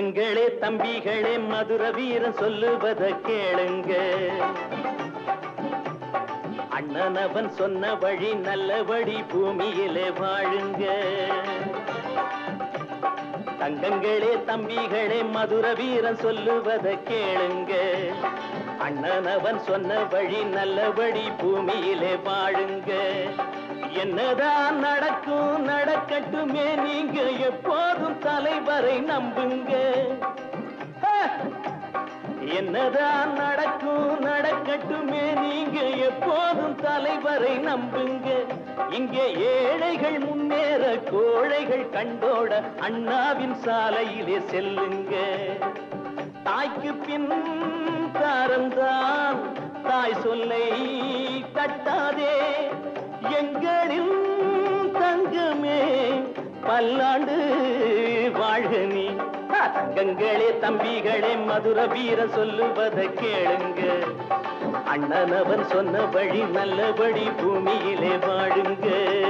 தங்கங்களே தம்பிகளே மதுர வீரன் சொல்லுவத கேளுங்க அண்ணனவன் சொன்ன வழி நல்ல வழி பூமியிலே வாழுங்க தங்கங்களே தம்பிகளே மதுர வீரன் சொல்லுவத கேளுங்க அண்ணனவன் சொன்ன வழி நல்ல வழி பூமியிலே வாழுங்க என்னதான் நடக்கும் நடக்கட்டுமே நீங்க எப்போதும் தலைவரை நம்புங்க ஹே! என்னதான் நடக்கும் நடக்கட்டுமே நீங்க எப்போதும் தலைவரை நம்புங்க இங்கே ஏழைகள் முன்னேற கோழைகள் கண்டோட அண்ணாவின் சாலையிலே செல்லுங்க தாய்க்கு பின் காரந்தான் தாய் சொல்லை தட்டாதே எங்களின் தங்கமே பல்லாண்டு வாழ்க நீ ஆ, தங்கங்களே தம்பிகளே மதுர வீர சொல்லுவத கேளுங்க அண்ணனவன் சொன்ன வழி நல்லபடி பூமியிலே வாழுங்க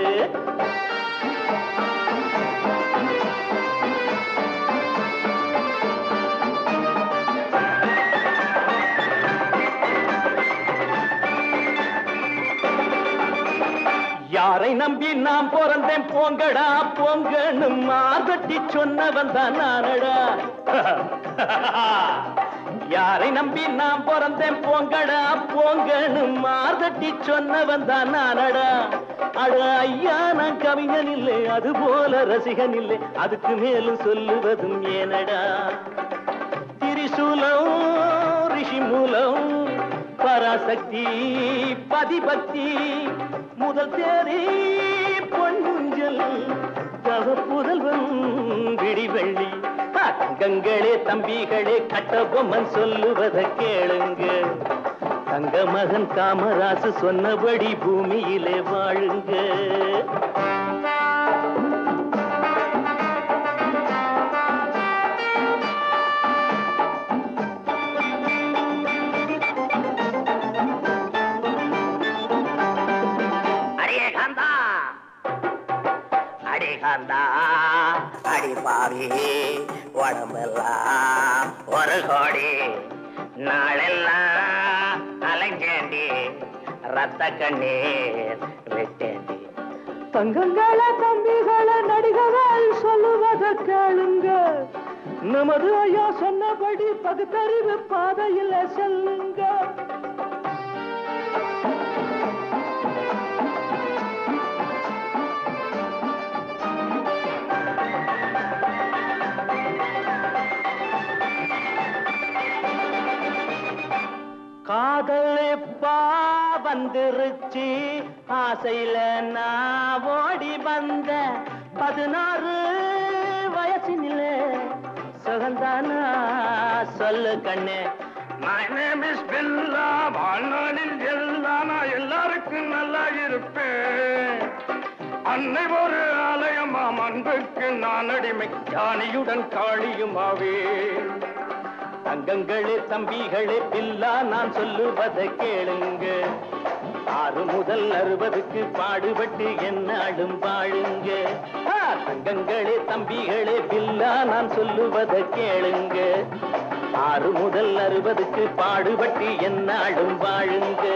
யாரை நம்பி நான் பிறந்தேன் போங்கடா போங்கன்னு மாதட்டி சொன்னவன் தான் நானடா யாரை நம்பி நான் பிறந்தேன் போங்கடா போங்கன்னு மாதட்டி சொன்னவன் தான் நானடா அட ஐயா நான் கவிஞன் இல்லை அது போல ரசிகன் இல்லை அதுக்கு மேலும் சொல்லுவதும் ஏனடா திரிசூலம் ரிஷி மூலம் பராசக்தி பதிபக்தி முதல் தேரி பொன்னுஞ்சல் தவ புதல்வன் விடிவெள்ளி ஆ, தங்கங்களே தம்பிகளே கட்டபொம்மன் சொல்லுவத கேளுங்க தங்க மகன் காமராசு சொன்னபடி பூமியிலே வாழுங்க அடியே காந்தா அடி காந்தா அடி பாவி உடம்பெல்லாம் ஒரு கோடி நாளெல்லாம் அலைஞ்சேண்டி ரத்த கண்ணீர் விட்டேண்டி தங்கங்கள தம்பிகள நடிகர்கள் சொல்லுவத கேளுங்க நமது ஐயா சொன்னபடி பகுத்தறிவு பாதையில செல்லுங்க காதல் எப்பா வந்துருச்சு ஆசையில நான் ஓடி வந்த பதினாறு வயசினிலே சுகந்தானா சொல்லு கண்ணே My name is பில்லா வாழ்நாளில் எல்லாம் நான் எல்லாருக்கும் நல்லா இருப்பேன் அன்னை ஒரு ஆலயமாம் அன்புக்கு நான் அடிமை ஞானியுடன் காளியுமாவே தங்கங்களே தம்பிகளே பில்லா நான் சொல்லுவதை கேளுங்க ஆறு முதல் அறுபதுக்கு பாடுபட்டு என்னாலும் வாழுங்க ஆ, தங்கங்களே தம்பிகளே பில்லா நான் சொல்லுவதை கேளுங்க ஆறு முதல் அறுபதுக்கு பாடுபட்டு என்னாலும் வாழுங்க